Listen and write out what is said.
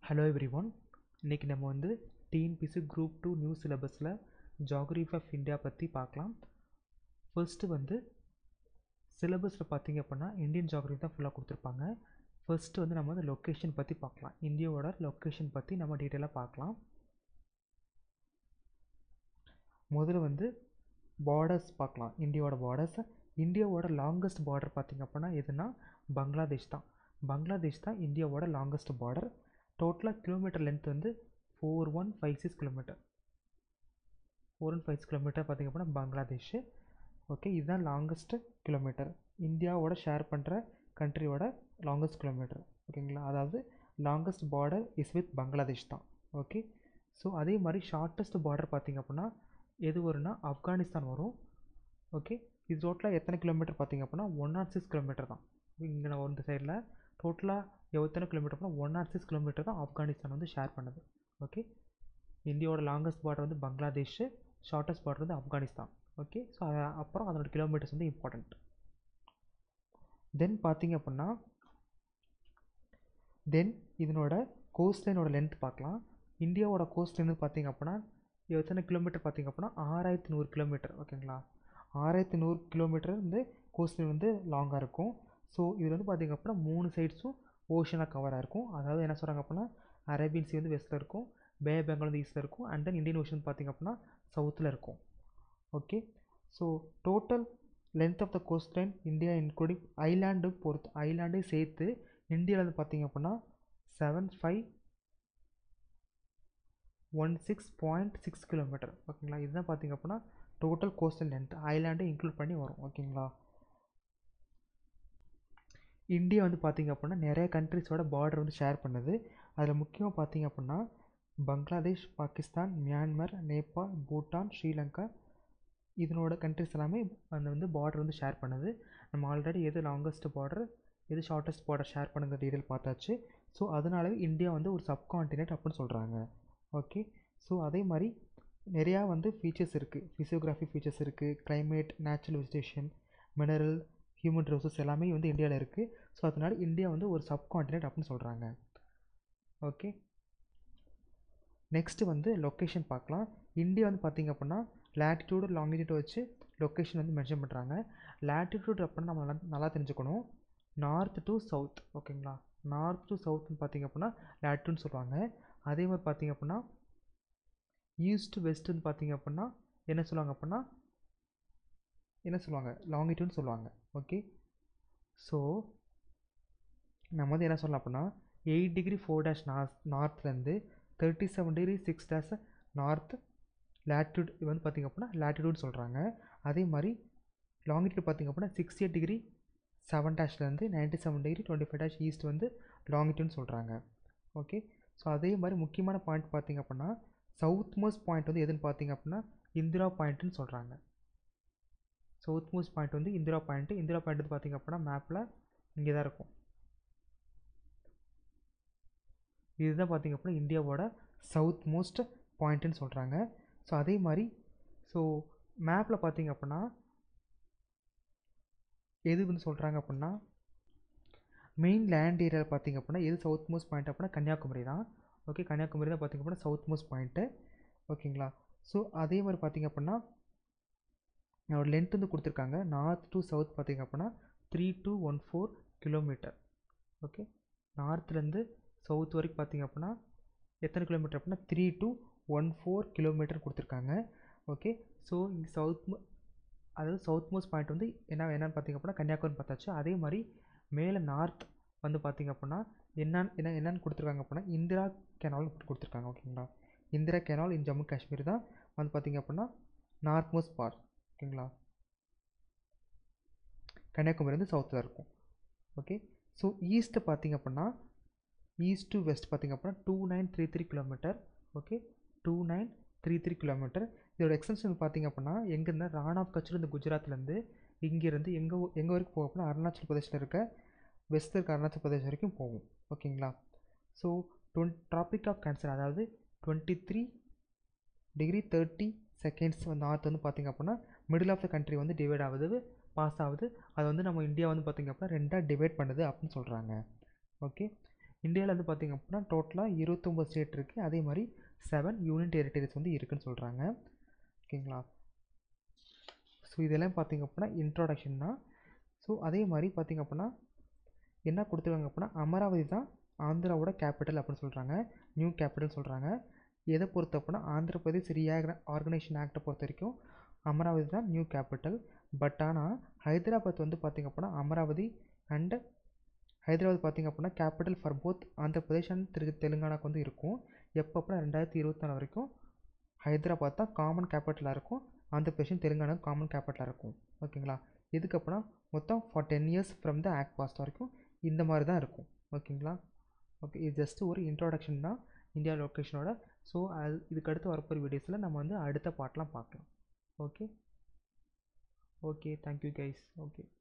hello every one இன்றைக்கி நம்ம வந்து டிஎன்பிசி குரூப் டூ நியூ சிலபஸில் ஜாகிரஃபி ஆஃப் இந்தியா பற்றி பார்க்கலாம் ஃபர்ஸ்ட்டு வந்து சிலபஸில் பார்த்தீங்க அப்படின்னா இந்தியன் ஜாகிரஃபி தான் ஃபுல்லாக கொடுத்துருப்பாங்க ஃபர்ஸ்ட்டு வந்து நம்ம வந்து லொக்கேஷன் பற்றி பார்க்கலாம் இந்தியாவோட லொக்கேஷன் பற்றி நம்ம டீட்டெயிலாக பார்க்கலாம் முதல்ல வந்து பார்டர்ஸ் பார்க்கலாம் இந்தியாவோட பார்டர்ஸ் இந்தியாவோட லாங்கஸ்ட் பார்டர் பார்த்திங்க அப்படின்னா எதுனா பங்களாதேஷ் தான் பங்களாதேஷ் தான் இந்தியாவோட லாங்கஸ்ட் பார்டர் டோட்டலாக கிலோமீட்டர் லென்த் வந்து four one five six kilometre four one five six kilometre பார்த்திங்க அப்படின்னா பங்களாதேஷ் ஓகே இதுதான் லாங்கஸ்ட் கிலோமீட்டர் இந்தியாவோட ஷேர் பண்ணுற கண்ட்ரியோட லாங்கஸ்ட் கிலோமீட்டர் ஓகேங்களா அதாவது longest border is with Bangladesh தான் ஓகே ஸோ அதே மாதிரி ஷார்ட்டஸ்ட் பார்டர் பார்த்திங்க அப்படின்னா எது வரும்னா ஆப்கானிஸ்தான் வரும் ஓகே இது டோட்டலாக எத்தனை கிலோமீட்டர் பார்த்திங்க அப்படின்னா ஒன் நாட் சிக்ஸ் கிலோமீட்டர் தான் இங்கே நான் இந்த சைடில் டோட்டலாக எத்தனை கிலோமீட்டர் அப்படின்னா ஒன் நாட் சிக்ஸ் கிலோமீட்டர் தான் ஆப்கானிஸ்தான் வந்து ஷேர் பண்ணுது ஓகே இந்தியாவோட லாங்கஸ்ட் பார்டர் வந்து பங்களாதேஷ் ஷார்ட்டஸ்ட் பார்டர் வந்து ஆப்கானிஸ்தான் ஓகே ஸோ அப்புறம் அதோட கிலோமீட்டர்ஸ் வந்து இம்பார்ட்டண்ட் தென் பார்த்தீங்க அப்படின்னா தென் இதனோட கோஸ்ட் லைனோட லென்த் பார்க்கலாம் இந்தியாவோட கோஸ்ட் லைன் பார்த்தீங்க அப்படின்னா எத்தனை கிலோமீட்டர் பார்த்தீங்க அப்படின்னா ஆறாயிரத்தி நூறு கிலோமீட்டர் ஓகேங்களா ஆறாயிரத்தி நூறு கிலோமீட்டர் வந்து கோஸ்ட் லைன் வந்து லாங்காக இருக்கும் ஸோ இதில் வந்து பார்த்திங்க அப்படின்னா மூணு சைட்ஸும் ஓஷனாக கவராக இருக்கும் அதாவது என்ன சொல்கிறாங்க அப்படின்னா அரேபியன் சி வந்து வெஸ்ட்டில் இருக்கும் பே பெங்கால் வந்து ஈஸ்ட்டில் இருக்கும் அண்ட் தென் இந்தியன் ஓஷன் பார்த்திங்க அப்படின்னா சவுத்தில் இருக்கும் okay so total length of the coast line India including island பொறுத்து ஐலாண்டையும் சேர்த்து இந்தியாவில் வந்து பார்த்திங்க அப்படின்னா seven five one six point six kilometre ஓகேங்களா இதுதான் பார்த்திங்க அப்படின்னா டோட்டல் கோஸ்டல் லென்த் ஐலாண்டை இன்க்ளூட் பண்ணி வரும் ஓகேங்களா இந்தியா வந்து பார்த்திங்க அப்படின்னா நிறைய கண்ட்ரிஸோட பார்டர் வந்து ஷேர் பண்ணுது அதில் முக்கியமாக பார்த்திங்க அப்படின்னா பங்களாதேஷ் பாகிஸ்தான் மியான்மர் நேபாள் பூட்டான் ஸ்ரீலங்கா இதனோட கண்ட்ரிஸ் எல்லாமே அந்த வந்து பார்டர் வந்து ஷேர் பண்ணுது நம்ம ஆல்ரெடி எது லாங்கஸ்ட் பார்டர் எது ஷார்ட்டஸ்ட் பார்டர் ஷேர் பண்ணுங்க டீட்டெயில் பார்த்தாச்சு ஸோ அதனாலவே இந்தியா வந்து ஒரு சப்கான்டினென்ட் அப்படின்னு சொல்கிறாங்க ஓகே ஸோ அதே மாதிரி நிறையா வந்து ஃபீச்சர்ஸ் இருக்குது ஃபிசியோகிராஃபி ஃபீச்சர்ஸ் இருக்குது climate natural vegetation mineral human resources எல்லாமே வந்து இந்தியாவில் இருக்குது ஸோ அதனால் இந்தியா வந்து ஒரு சப்கான்டினென்ட் அப்படின்னு சொல்கிறாங்க ஓகே நெக்ஸ்ட்டு வந்து லொக்கேஷன் பார்க்கலாம் இந்தியா வந்து பார்த்திங்க அப்படின்னா லேட்டிடியூடு லாங்கிடியூட் வச்சு லொக்கேஷன் வந்து மென்ஷன் பண்ணுறாங்க லேட்டிடியூட் அப்படின்னா நம்ம நல்லா நல்லா தெரிஞ்சுக்கணும் நார்த் டு சவுத் ஓகேங்களா நார்த் டு சவுத்னு பார்த்திங்க அப்படின்னா லேட்டிடியூட்னு சொல்லுவாங்க அதே மாதிரி பார்த்திங்க அப்படின்னா ஈஸ்ட் வெஸ்ட்டுன்னு பார்த்திங்க அப்படின்னா என்ன சொல்லுவாங்க அப்படின்னா என்ன சொல்லுவாங்க லாங்கிடியூட்னு சொல்லுவாங்க ஓகே ஸோ நம்ம வந்து என்ன சொல்லலாம் அப்படின்னா eight degree four dash north நார்த்லேருந்து thirty seven degree six dash north latitude இது வந்து பார்த்திங்க அப்படின்னா லேட்டிடியூட் சொல்கிறாங்க அதே மாதிரி லாங்கிடியூட் பார்த்திங்க அப்படின்னா சிக்ஸ்டி எயிட் டிகிரி செவன் டேஷ்லேருந்து ninety seven degree twenty five dash east வந்து லாங்கிடியூட்னு சொல்கிறாங்க ஓகே ஸோ அதே மாதிரி முக்கியமான பாயிண்ட் பார்த்திங்க அப்படின்னா சவுத் மோஸ்ட் பாயிண்ட் வந்து எதுன்னு பார்த்தீங்க அப்படின்னா இந்திரா பாயிண்ட்டுன்னு சொல்கிறாங்க சவுத் மோஸ்ட் பாயிண்ட் வந்து இந்திரா பாயிண்ட்டு இந்திரா பாயிண்ட் வந்து பார்த்திங்க அப்படின்னா மேப்பில் இங்கே தான் இருக்கும் இதுதான் பார்த்திங்க அப்படின்னா இந்தியாவோட சவுத் மோஸ்ட் பாயிண்ட்டுன்னு சொல்கிறாங்க ஸோ அதே மாதிரி ஸோ மேப்பில் பார்த்திங்க அப்படின்னா எது வந்து சொல்கிறாங்க அப்படின்னா மெயின் லேண்ட் ஏரியாவில் பார்த்திங்க அப்படின்னா எது சவுத் மோஸ்ட் பாயிண்ட் அப்படின்னா கன்னியாகுமரி தான் ஓகே கன்னியாகுமரி தான் பார்த்திங்க அப்படின்னா சவுத் மோஸ்ட் பாயிண்ட்டு ஓகேங்களா ஸோ அதே மாதிரி பார்த்திங்க அப்படின்னா அதோட லென்த் வந்து கொடுத்துருக்காங்க நார்த் டு சவுத் பார்த்திங்க அப்படின்னா three two one four kilometre okay நார்த்லேருந்து சவுத் வரைக்கும் பார்த்திங்க அப்படின்னா எத்தனை கிலோமீட்டர் அப்படின்னா three two one four kilometre கொடுத்துருக்காங்க ஓகே ஸோ இங்கே சவுத் அதாவது சவுத் மோஸ்ட் பாயிண்ட் வந்து என்ன என்னன்னு பார்த்திங்க அப்படின்னா கன்னியாகுமரி பார்த்தாச்சு அதே மாதிரி மேலே நார்த் வந்து பார்த்திங்க அப்படின்னா என்னன்னு என்ன என்னென்னு கொடுத்துருக்காங்க அப்படின்னா இந்திரா கெனால் கொடுத்துருக்காங்க ஓகேங்களா இந்திரா கெனால் இன் ஜம்மு காஷ்மீர் தான் வந்து பார்த்திங்க அப்படின்னா நார்த் மோஸ்ட் பார்ட் ஓகேங்களா கன்னியாகுமரி வந்து சவுத்தில் இருக்கும் ஓகே ஸோ ஈஸ்ட்டு பார்த்திங்க அப்படின்னா ஈஸ்ட் டு வெஸ்ட் பார்த்திங்க அப்படின்னா two nine three three kilometre okay two nine three three kilometre இதோட எக்ஸ்டென்ஷன் பார்த்திங்க அப்படின்னா எங்கேருந்து ரான் ஆஃப் கட்சிலேருந்து குஜராத்லேருந்து இங்கேருந்து எங்கே எங்கே வரைக்கும் போகும் அப்படின்னா அருணாச்சல் பிரதேஷில் இருக்க வெஸ்ட் இருக்க அருணாச்சல் பிரதேஷ் வரைக்கும் போகும் ஓகேங்களா so twenty tropic of cancer அதாவது twenty three degree thirty seconds வந்து நார்த் வந்து பார்த்திங்க அப்படின்னா மிடில் ஆஃப் த கண்ட்ரி வந்து டிவைட் ஆகுது பாஸ் ஆகுது அதை வந்து நம்ம இந்தியா வந்து பார்த்திங்க அப்படின்னா ரெண்டாக டிவைட் பண்ணுது அப்படின்னு சொல்கிறாங்க ஓகே இந்தியாவில் வந்து பார்த்திங்க அப்படின்னா டோட்டலாக இருபத்தொம்பது ஸ்டேட் இருக்குது அதே மாதிரி செவன் யூனியன் டெரிட்டரிஸ் வந்து இருக்குன்னு சொல்கிறாங்க ஓகேங்களா ஸோ இதெல்லாம் பார்த்திங்க அப்படின்னா இன்ட்ரோடக்ஷன் தான் ஸோ அதே மாதிரி பார்த்திங்க அப்படின்னா என்ன கொடுத்துருக்காங்க அப்படின்னா அமராவதி தான் ஆந்திராவோட கேபிட்டல் அப்படின்னு சொல்கிறாங்க நியூ கேபிட்டல் சொல்கிறாங்க எதை பொறுத்த அப்படின்னா ஆந்திர பிரதேஷ் ரீஆர்க ஆர்கனைசேஷன் ஆக்டை பொறுத்த வரைக்கும் அமராவதி தான் நியூ கேபிட்டல் பட் ஆனால் ஹைதராபாத் வந்து பார்த்திங்க அப்படின்னா அமராவதி அண்டு ஹைதராபாத் பார்த்திங்க அப்படின்னா capital for both Andhra Pradesh and திரு தெலுங்கானாக்கு வந்து இருக்கும் எப்போ அப்படின்னா ரெண்டாயிரத்தி இருபத்தி நாலு வரைக்கும் ஹைதராபாத் தான் காமன் கேபிட்டலாக இருக்கும் ஆந்திர பிரதேஷ் தெலுங்கானா காமன் கேபிட்டலாக இருக்கும் ஓகேங்களா இதுக்கு அப்புறம் மொத்தம் for ten years from the act passed வரைக்கும் இந்த மாதிரி தான் இருக்கும் ஓகேங்களா ஓகே இது ஜஸ்ட் ஒரு இன்ட்ரோடக்ஷன் தான் இந்தியா லொக்கேஷனோட ஸோ அது இதுக்கு அடுத்து வரப்போகிற வீடியோஸில் நம்ம வந்து அடுத்த பாட்டெலாம் பார்க்கலாம் okay okay thank you guys okay